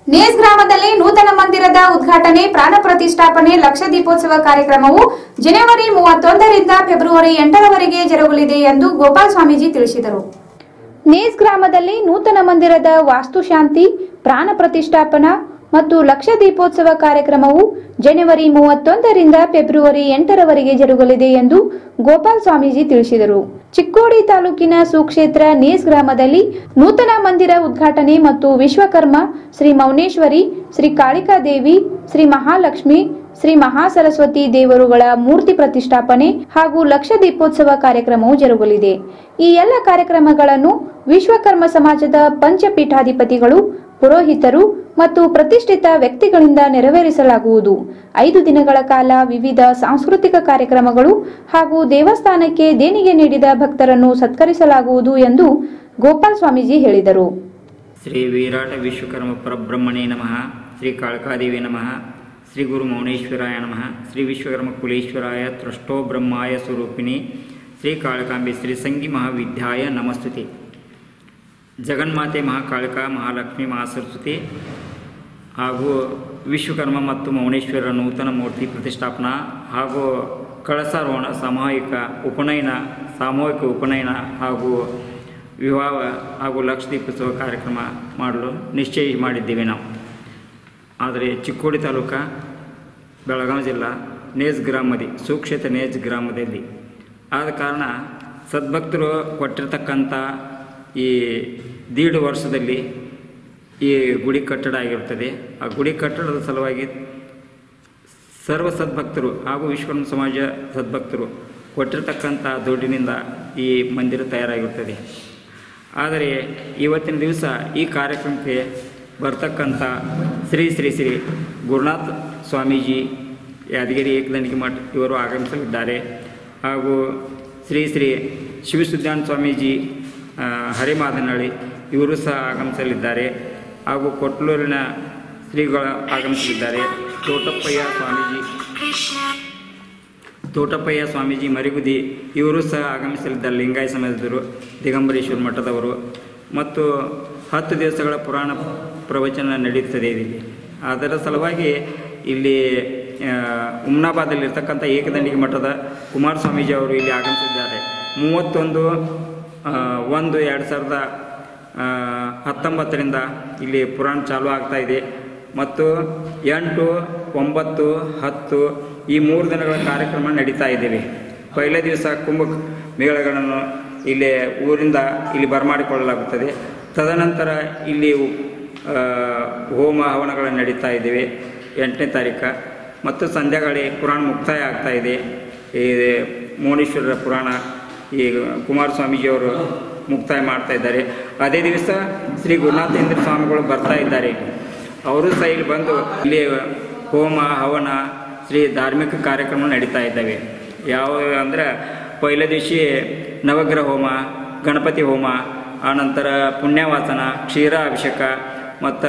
ನೇಸ್ ಗ್ರಾಮದಲ್ಲಿ ನೂತನ ಮಂದಿರದ ಉದ್ಘಾಟನೆ ಪ್ರಾಣ ಪ್ರತಿಷ್ಠಾಪನೆ ಲಕ್ಷ ದೀಪೋತ್ಸವ ಕಾರ್ಯಕ್ರಮವು ಜನವರಿ ಮೂವತ್ತೊಂದರಿಂದ ಫೆಬ್ರವರಿ ಎಂಟರವರೆಗೆ ಜರುಗಲಿದೆ ಎಂದು ಗೋಪಾಲ್ ಸ್ವಾಮೀಜಿ ತಿಳಿಸಿದರು ನೇಸ್ ಗ್ರಾಮದಲ್ಲಿ ನೂತನ ಮಂದಿರದ ವಾಸ್ತುಶಾಂತಿ ಪ್ರಾಣ ಪ್ರತಿಷ್ಠಾಪನಾ ಮತ್ತು ಲಕ್ಷ ದೀಪೋತ್ಸವ ಕಾರ್ಯಕ್ರಮವು ಜನವರಿ ಮೂವತ್ತೊಂದರಿಂದ ಫೆಬ್ರವರಿ ಎಂಟರವರೆಗೆ ಜರುಗಲಿದೆ ಎಂದು ಗೋಪಾಲ್ ಸ್ವಾಮೀಜಿ ತಿಳಿಸಿದರು ಚಿಕ್ಕೋಡಿ ತಾಲೂಕಿನ ಸುಕ್ಷೇತ್ರ ನೇಸ್ ಗ್ರಾಮದಲ್ಲಿ ನೂತನ ಮಂದಿರ ಉದ್ಘಾಟನೆ ಮತ್ತು ವಿಶ್ವಕರ್ಮ ಶ್ರೀ ಮೌನೇಶ್ವರಿ ಶ್ರೀ ಕಾಳಿಕಾದೇವಿ ಶ್ರೀ ಮಹಾಲಕ್ಷ್ಮಿ ಶ್ರೀ ಮಹಾಸರಸ್ವತಿ ದೇವರುಗಳ ಮೂರ್ತಿ ಪ್ರತಿಷ್ಠಾಪನೆ ಹಾಗೂ ಲಕ್ಷ ದೀಪೋತ್ಸವ ಕಾರ್ಯಕ್ರಮವು ಜರುಗಲಿದೆ ಈ ಎಲ್ಲ ಕಾರ್ಯಕ್ರಮಗಳನ್ನು ವಿಶ್ವಕರ್ಮ ಸಮಾಜದ ಪಂಚಪೀಠಾಧಿಪತಿಗಳು ಪುರೋಹಿತರು ಮತ್ತು ಪ್ರತಿಷ್ಠಿತ ವ್ಯಕ್ತಿಗಳಿಂದ ನೆರವೇರಿಸಲಾಗುವುದು ಐದು ದಿನಗಳ ಕಾಲ ವಿವಿಧ ಸಾಂಸ್ಕೃತಿಕ ಕಾರ್ಯಕ್ರಮಗಳು ಹಾಗೂ ದೇವಸ್ಥಾನಕ್ಕೆ ದೇಣಿಗೆ ನೀಡಿದ ಭಕ್ತರನ್ನು ಸತ್ಕರಿಸಲಾಗುವುದು ಎಂದು ಗೋಪಾಲ್ ಸ್ವಾಮೀಜಿ ಹೇಳಿದರು ಶ್ರೀ ವಿರಾಟ ವಿಶ್ವಕರ್ಮ ಪರಬ್ರಹ್ಮಣೇ ನಮಃ ಶ್ರೀ ಕಾಳಕಾದೇವಿ ನಮಃ ಶ್ರೀ ಗುರು ಮೌನೇಶ್ವರಾಯ ನಮಃ ಶ್ರೀ ವಿಶ್ವಕರ್ಮ ಕುಲೇಶ್ವರಾಯ ತ್ರಷ್ಟೋ ಬ್ರಹ್ಮಾಯ ಸ್ವರೂಪಿಣಿ ಶ್ರೀ ಕಾಳಕಾಂಬೆ ಶ್ರೀ ಸಂಗಿ ಮಹಾವಿದ್ಯಾಯ ನಮಸ್ತುತಿ ಜಗನ್ಮಾತೆ ಮಹಾಕಾಳಿಕ ಮಹಾಲಕ್ಷ್ಮಿ ಮಹಾಸರಸ್ವತಿ ಹಾಗೂ ವಿಶ್ವಕರ್ಮ ಮತ್ತು ಮೌನೇಶ್ವರ ನೂತನ ಮೂರ್ತಿ ಪ್ರತಿಷ್ಠಾಪನಾ ಹಾಗೂ ಕಳಸಾರೋಹಣ ಸಾಮೂಹಿಕ ಉಪನಯನ ಸಾಮೂಹಿಕ ಉಪನಯನ ಹಾಗೂ ವಿವಾಹ ಹಾಗೂ ಲಕ್ಷ ದೀಪೋತ್ಸವ ಕಾರ್ಯಕ್ರಮ ಮಾಡಲು ನಿಶ್ಚಯ ಮಾಡಿದ್ದೇವೆ ನಾವು ಆದರೆ ಚಿಕ್ಕೋಡಿ ತಾಲೂಕು ಬೆಳಗಾವಿ ಜಿಲ್ಲಾ ನೇಜ್ ಗ್ರಾಮದಿ ಸುಕ್ಷೇತ್ರ ನೇಜ್ ಗ್ರಾಮದಲ್ಲಿ ಆದ ಕಾರಣ ಸದ್ಭಕ್ತರು ಕೊಟ್ಟಿರ್ತಕ್ಕಂಥ ಈ ದೀಡ್ ವರ್ಷದಲ್ಲಿ ಈ ಗುಡಿ ಕಟ್ಟಡ ಆಗಿರುತ್ತದೆ ಆ ಗುಡಿ ಕಟ್ಟಡದ ಸಲುವಾಗಿ ಸರ್ವ ಸದ್ಭಕ್ತರು ಹಾಗೂ ವಿಶ್ವಕರ್ಮ ಸಮಾಜ ಸದ್ಭಕ್ತರು ಕೊಟ್ಟಿರ್ತಕ್ಕಂಥ ದುಡ್ಡಿನಿಂದ ಈ ಮಂದಿರ ತಯಾರಾಗಿರುತ್ತದೆ ಆದರೆ ಇವತ್ತಿನ ದಿವಸ ಈ ಕಾರ್ಯಕ್ರಮಕ್ಕೆ ಬರ್ತಕ್ಕಂಥ ಶ್ರೀ ಶ್ರೀ ಶ್ರೀ ಗುರುನಾಥ್ ಸ್ವಾಮೀಜಿ ಯಾದಗಿರಿ ಏಕದಂಡಿಗೆ ಮಠ ಇವರು ಆಗಮಿಸಲಿದ್ದಾರೆ ಹಾಗೂ ಶ್ರೀ ಶ್ರೀ ಶಿವಸುದ್ಯಾನ್ ಸ್ವಾಮೀಜಿ ಆ, ಹರಿಮಾದನಹಳ್ಳಿ ಇವರು ಸಹ ಆಗಮಿಸಲಿದ್ದಾರೆ ಹಾಗೂ ಕೊಟ್ಲೂರಿನ ಶ್ರೀಗಳು ಆಗಮಿಸಲಿದ್ದಾರೆ ತೋಟಪ್ಪಯ್ಯ ಸ್ವಾಮೀಜಿ ತೋಟಪ್ಪಯ್ಯ ಸ್ವಾಮೀಜಿ ಮರಿಗುದಿ ಇವರು ಸಹ ಆಗಮಿಸಲಿದ್ದಾರೆ ಲಿಂಗಾಯ ಸಮಾಜದವರು ದಿಗಂಬರೇಶ್ವರ ಮಠದವರು ಮತ್ತು ಹತ್ತು ದಿವಸಗಳ ಪುರಾಣ ಪ್ರವಚನ ನಡೆಯುತ್ತದೆ ಇಲ್ಲಿ ಅದರ ಸಲುವಾಗಿ ಇಲ್ಲಿ ಆ, ಹುಮ್ನಾಬಾದಲ್ಲಿರ್ತಕ್ಕಂಥ ಏಕದಂಡಿಗೆ ಮಠದ ಕುಮಾರ ಸ್ವಾಮೀಜಿ ಅವರು ಇಲ್ಲಿ ಆಗಮಿಸಿದ್ದಾರೆ ಮೂವತ್ತೊಂದು ಆ, ಒಂದು ಎರಡು ಸಾವಿರದ ಆ, ಹತ್ತೊಂಬತ್ತರಿಂದ ಇಲ್ಲಿ ಪುರಾಣ ಚಾಲು ಆಗ್ತಾ ಇದೆ ಮತ್ತು ಎಂಟು ಒಂಬತ್ತು ಹತ್ತು ಈ ಮೂರು ದಿನಗಳ ಕಾರ್ಯಕ್ರಮ ನಡೀತಾ ಇದ್ದೇವೆ ಪೈಲೆ ದಿವಸ ಕುಂಭ ಮೇಳಗಳನ್ನು ಇಲ್ಲಿ ಊರಿಂದ ಇಲ್ಲಿ ಬರಮಾಡಿಕೊಳ್ಳಲಾಗುತ್ತದೆ ತದನಂತರ ಇಲ್ಲಿ ಆ, ಹೋಮ ಹವನಗಳು ನಡೀತಾ ಇದ್ದೇವೆ ಎಂಟನೇ ತಾರೀಕು ಮತ್ತು ಸಂಧ್ಯಾಗಳಿ ಪುರಾಣ ಮುಕ್ತಾಯ ಆಗ್ತಾ ಇದೆ ಈ ಮೌನೇಶ್ವರರ ಪುರಾಣ ಈ ಕುಮಾರಸ್ವಾಮೀಜಿಯವರು ಮುಕ್ತಾಯ ಮಾಡ್ತಾ ಇದ್ದಾರೆ ಅದೇ ದಿವಸ ಶ್ರೀ ಗುರುನಾಥೇಂದ್ರ ಸ್ವಾಮಿಗಳು ಬರ್ತಾ ಇದ್ದಾರೆ ಅವರು ಸಹ ಇಲ್ಲಿ ಬಂದು ಇಲ್ಲಿ ಹೋಮ ಹವನ ಶ್ರೀ ಧಾರ್ಮಿಕ ಕಾರ್ಯಕ್ರಮ ನಡೀತಾ ಇದ್ದಾವೆ ಯಾವ ಅಂದರೆ ಪೈಲ ದಿವಸಿ ನವಗ್ರಹ ಹೋಮ ಗಣಪತಿ ಹೋಮ ಆನಂತರ ಪುಣ್ಯವಾಸನ ಕ್ಷೀರಾಭಿಷೇಕ ಮತ್ತು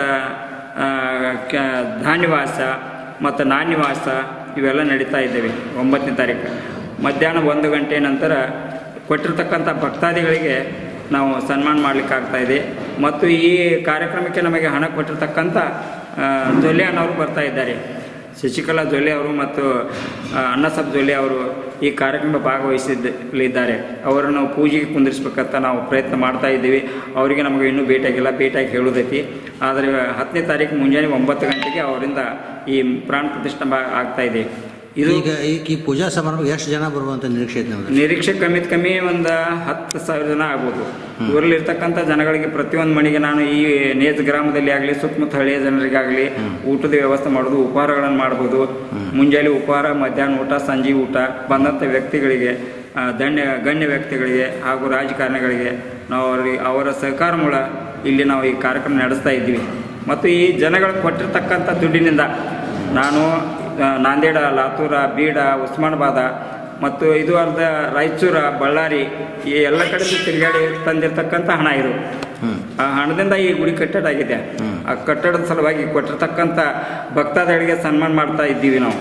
ಧಾನ್ಯವಾಸ ಮತ್ತು ನಾಣ್ಯವಾಸ ಇವೆಲ್ಲ ನಡೀತಾ ಇದ್ದೇವೆ ಒಂಬತ್ತನೇ ತಾರೀಕು ಮಧ್ಯಾಹ್ನ ಒಂದು ಗಂಟೆ ನಂತರ ಕೊಟ್ಟಿರ್ತಕ್ಕಂಥ ಭಕ್ತಾದಿಗಳಿಗೆ ನಾವು ಸನ್ಮಾನ ಮಾಡಲಿಕ್ಕಾಗ್ತಾ ಇದೆ ಮತ್ತು ಈ ಕಾರ್ಯಕ್ರಮಕ್ಕೆ ನಮಗೆ ಹಣ ಕೊಟ್ಟಿರ್ತಕ್ಕಂಥ ಆ, ಜೊಲ್ಲೆ ಅನ್ನೋರು ಬರ್ತಾ ಇದ್ದಾರೆ ಶಶಿಕಲಾ ಜೊಲ್ಲೆ ಅವರು ಮತ್ತು ಆ, ಅನ್ನಸಬ್ ಜೊಲ್ಲೆ ಅವರು ಈ ಕಾರ್ಯಕ್ರಮ ಭಾಗವಹಿಸಿದ್ದಾರೆ ಅವರನ್ನು ನಾವು ಪೂಜೆಗೆ ಕುಂದಿರಿಸ್ಬೇಕಂತ ನಾವು ಪ್ರಯತ್ನ ಮಾಡ್ತಾ ಇದ್ದೀವಿ ಅವರಿಗೆ ನಮಗೆ ಇನ್ನೂ ಭೇಟಿಯಾಗಿಲ್ಲ ಭೇಟಿಯಾಗಿ ಹೇಳೋದೈತಿ ಆದರೆ ಹತ್ತನೇ ತಾರೀಕು ಮುಂಜಾನೆ ಒಂಬತ್ತು ಗಂಟೆಗೆ ಅವರಿಂದ ಈ ಪ್ರಾಣ ಪ್ರತಿಷ್ಠೆ ಆಗ್ತಾ ಇದೆ ಇದು ಈಗ ಈಗ ಈ ಪೂಜಾ ಸಮಾರಂಭಕ್ಕೆ ಎಷ್ಟು ಜನ ಬರುವಂತ ನಿರೀಕ್ಷೆ ಐತೆ ನಮ್ದು ನಿರೀಕ್ಷೆ ಕಮ್ಮಿ ಕಮ್ಮಿ ಒಂದು ಹತ್ತು ಸಾವಿರ ಜನ ಆಗ್ಬೋದು ಊರಲ್ಲಿ ಇರ್ತಕ್ಕಂಥ ಜನಗಳಿಗೆ ಪ್ರತಿಯೊಂದು ಮನೆಗೆ ನಾನು ಈ ನೇಜ್ ಗ್ರಾಮದಲ್ಲಿ ಆಗಲಿ ಸುತ್ತಮುತ್ತ ಹಳ್ಳಿಯ ಜನರಿಗಾಗಲಿ ಊಟದ ವ್ಯವಸ್ಥೆ ಮಾಡೋದು ಉಪಹಾರಗಳನ್ನು ಮಾಡ್ಬೋದು ಮುಂಜಾನೆ ಉಪಹಾರ ಮಧ್ಯಾಹ್ನ ಊಟ ಸಂಜೆ ಊಟ ಬಂದಂಥ ವ್ಯಕ್ತಿಗಳಿಗೆ ಆ, ಧನ್ಯ ಗಣ್ಯ ವ್ಯಕ್ತಿಗಳಿಗೆ ಹಾಗೂ ರಾಜಕಾರಣಿಗಳಿಗೆ ನಾವು ಅವರಿಗೆ ಅವರ ಸಹಕಾರ ಮೂಲ ಇಲ್ಲಿ ನಾವು ಈ ಕಾರ್ಯಕ್ರಮ ನಡೆಸ್ತಾ ಇದ್ದೀವಿ ಮತ್ತು ಈ ಜನಗಳು ಕೊಟ್ಟಿರ್ತಕ್ಕಂಥ ದುಡ್ಡಿನಿಂದ ನಾನು ಆ, ನಾಂದೇಡ ಲಾತೂರ ಬೀಡ ಉಸ್ಮಾನಾಬಾದ ಮತ್ತು ಇದು ಅರ್ಧ ರಾಯಚೂರ ಬಳ್ಳಾರಿ ಈ ಎಲ್ಲ ಕಡೆ ತಿರುಗಾಡಿ ತಂದಿರತಕ್ಕಂಥ ಹಣ ಇದು ಆ ಹಣದಿಂದ ಈ ಗುಡಿ ಕಟ್ಟಡ ಆಗಿದೆ ಆ ಕಟ್ಟಡದ ಸಲುವಾಗಿ ಕೊಟ್ಟಿರ್ತಕ್ಕಂಥ ಭಕ್ತಾದಿಗಳಿಗೆ ಸನ್ಮಾನ ಮಾಡ್ತಾ ಇದ್ದೀವಿ ನಾವು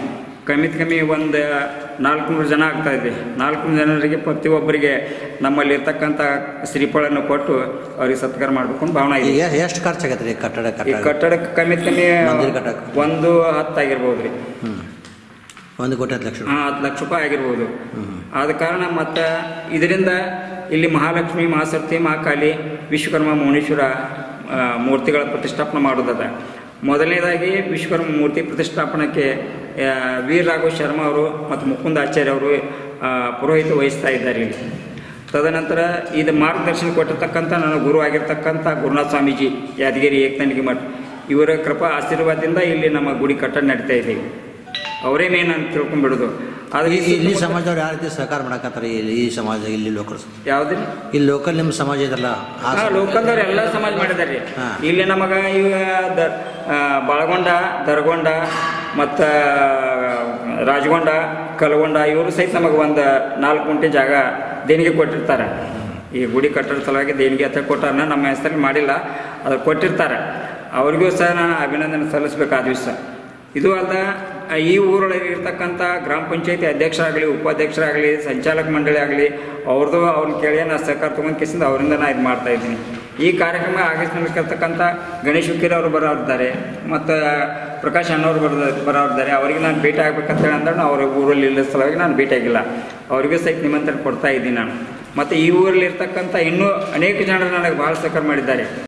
ಕಮ್ಮಿತ್ ಕಮ್ಮಿ ಒಂದು ನಾಲ್ಕುನೂರು ಜನ ಆಗ್ತಾ ಇದೆ ನಾಲ್ಕುನೂರು ಜನರಿಗೆ ಪ್ರತಿಯೊಬ್ಬರಿಗೆ ನಮ್ಮಲ್ಲಿ ಇರ್ತಕ್ಕಂಥ ಶ್ರೀಫಳನ್ನು ಕೊಟ್ಟು ಅವ್ರಿಗೆ ಸತ್ಕಾರ ಮಾಡಬೇಕು ಅಂತ ಭಾವನೆ ಇದೆ ಈಗ ಎಷ್ಟು ಖರ್ಚಾಗತ್ತೆ ರೀ ಕಟ್ಟಡ ಈ ಕಟ್ಟಡ ಕಟ್ಟಡಕ್ಕೆ ಕಮ್ಮಿತ್ ಕಮ್ಮಿ ಮಂದಿರ ಕಟ್ಟಕ್ಕೆ? ಒಂದು ಹತ್ತು ಆಗಿರ್ಬೋದು ರೀ ಹ್ಞೂ ಒಂದು ಕೋಟಿ ಹತ್ತು ಲಕ್ಷ ಹಾಂ ಹತ್ತು ಲಕ್ಷ ರೂಪಾಯಿ ಆಗಿರ್ಬೋದು ಹ್ಞೂ ಆದ ಕಾರಣ ಮತ್ತು ಇದರಿಂದ ಇಲ್ಲಿ ಮಹಾಲಕ್ಷ್ಮಿ ಮಹಾಸರಸ್ವತಿ ಮಹಾಕಾಳಿ ವಿಶ್ವಕರ್ಮ ಮೌನೇಶ್ವರ ಆ, ಮೂರ್ತಿಗಳ ಪ್ರತಿಷ್ಠಾಪನೆ ಮಾಡೋದದ ಮೊದಲನೇದಾಗಿ ವಿಶ್ವಕರ್ಮ ಮೂರ್ತಿ ಪ್ರತಿಷ್ಠಾಪನಕ್ಕೆ ಆ, ವೀರ ರಾಘವ ಶರ್ಮಾ ಅವರು ಮತ್ತು ಮುಕುಂದ ಆಚಾರ್ಯ ಅವರು ಆ, ಪುರೋಹಿತ ವಹಿಸ್ತಾ ಇದ್ದಾರೆ ಇಲ್ಲಿ ತದನಂತರ ಇದು ಮಾರ್ಗದರ್ಶನ ಕೊಟ್ಟಿರ್ತಕ್ಕಂಥ ನನ್ನ ಗುರು ಆಗಿರ್ತಕ್ಕಂಥ ಗುರುನಾಥ ಸ್ವಾಮೀಜಿ ಯಾದಗಿರಿ ಏಕತನಿಗೆ ಮಠ ಇವರ ಕೃಪಾ ಆಶೀರ್ವಾದದಿಂದ ಇಲ್ಲಿ ನಮ್ಮ ಗುಡಿ ಕಟ್ಟಡ ನಡೀತಾ ಇದೆ ಅವರೇ ಮೇನ್ ಅಂತ ತಿಳ್ಕೊಂಡ್ಬಿಡೋದು ಆದ್ರೆ ಈ ಇಲ್ಲಿ ಸುತ್ತಮುತ್ತ- ಸಮಾಜದವ್ರು ಯಾವ ರೀತಿ ಸಹಕಾರ ಮಾಡಕತ್ತಾರೆ ಇಲ್ಲಿ ಈ ಸಮಾಜ ಇಲ್ಲಿ ಲೋಕಲ್ ಯಾವ್ದ್ರಿ ಇಲ್ಲಿ ಲೋಕಲ್ ನಿಮ್ಮ ಸಮಾಜ ಇದಲ್ಲ ಆ ಹಾ ಸಮಾಜ- ಲೋಕಲ್ದವ್ರು ಎಲ್ಲ ಸಮಾಜ ಮಾಡಿದಾರೆ ಹಾ. ಇಲ್ಲಿ ನಮಗ ಇವ ದ ಆ, ಬಾಳಗೊಂಡ ದರಗೊಂಡ ಮತ್ತು ರಾಜಗೊಂಡ ಕಲಗೊಂಡ ಇವರು ಸಹಿತ ನಮಗೆ ಒಂದು ನಾಲ್ಕು ಗುಂಟೆ ಜಾಗ ದೇಣಿಗೆ ಕೊಟ್ಟಿರ್ತಾರೆ ಈ ಗುಡಿ ಕಟ್ಟಡ ಸಲುವಾಗಿ ದೇಣಿಗೆ ಅಂತ ಕೊಟ್ಟಾರ ನಮ್ಮ ಹೆಸರಲ್ಲಿ ಮಾಡಿಲ್ಲ ಅದು ಕೊಟ್ಟಿರ್ತಾರೆ ಅವ್ರಿಗೂ ಸಹ ನಾನು ಅಭಿನಂದನೆ ಸಲ್ಲಿಸ್ಬೇಕು ಆ ದಿವಸ ಇದು ಅಲ್ಲ ಈ ಊರೊಳಗೆ ಇರ್ತಕ್ಕಂಥ ಗ್ರಾಮ ಪಂಚಾಯತಿ ಅಧ್ಯಕ್ಷರಾಗಲಿ ಉಪಾಧ್ಯಕ್ಷರಾಗಲಿ ಸಂಚಾಲಕ ಮಂಡಳಿ ಆಗಲಿ ಅವ್ರದ್ದು ಅವ್ರನ್ನ ಕೇಳಿ ನಾನು ಸಹಕಾರ ತೊಗೊಂಡು ಕಿಸಿಂದ ಅವರಿಂದ ನಾನು ಇದು ಮಾಡ್ತಾ ಇದ್ದೀನಿ ಈ ಕಾರ್ಯಕ್ರಮ ಆಗಿರ್ತಕ್ಕಂಥ ಗಣೇಶ್ ಹುಕ್ಕೇರಿ ಅವರು ಬರೋರಿದ್ದಾರೆ ಮತ್ತು ಪ್ರಕಾಶ್ ಅಣ್ಣವ್ರು ಬರೋ ಬರೋರಿದ್ದಾರೆ ಅವರಿಗೆ ನಾನು ಭೇಟಿ ಆಗ್ಬೇಕಂತ ಹೇಳಿ ಅಂದ್ರೆ ಅವ್ರ ಊರಲ್ಲಿ ಇಲ್ಲ ಸಲುವಾಗಿ ನಾನು ಭೇಟಿಯಾಗಿಲ್ಲ ಅವರಿಗೂ ಸಹಿತ ನಿಮಂತ್ರಣ ಕೊಡ್ತಾ ಇದ್ದೀನಿ ನಾನು ಮತ್ತು ಈ ಊರಲ್ಲಿ ಇರ್ತಕ್ಕಂಥ ಇನ್ನೂ ಅನೇಕ ಜನರು ನನಗೆ ಭಾಳ ಸಹಕಾರ ಮಾಡಿದ್ದಾರೆ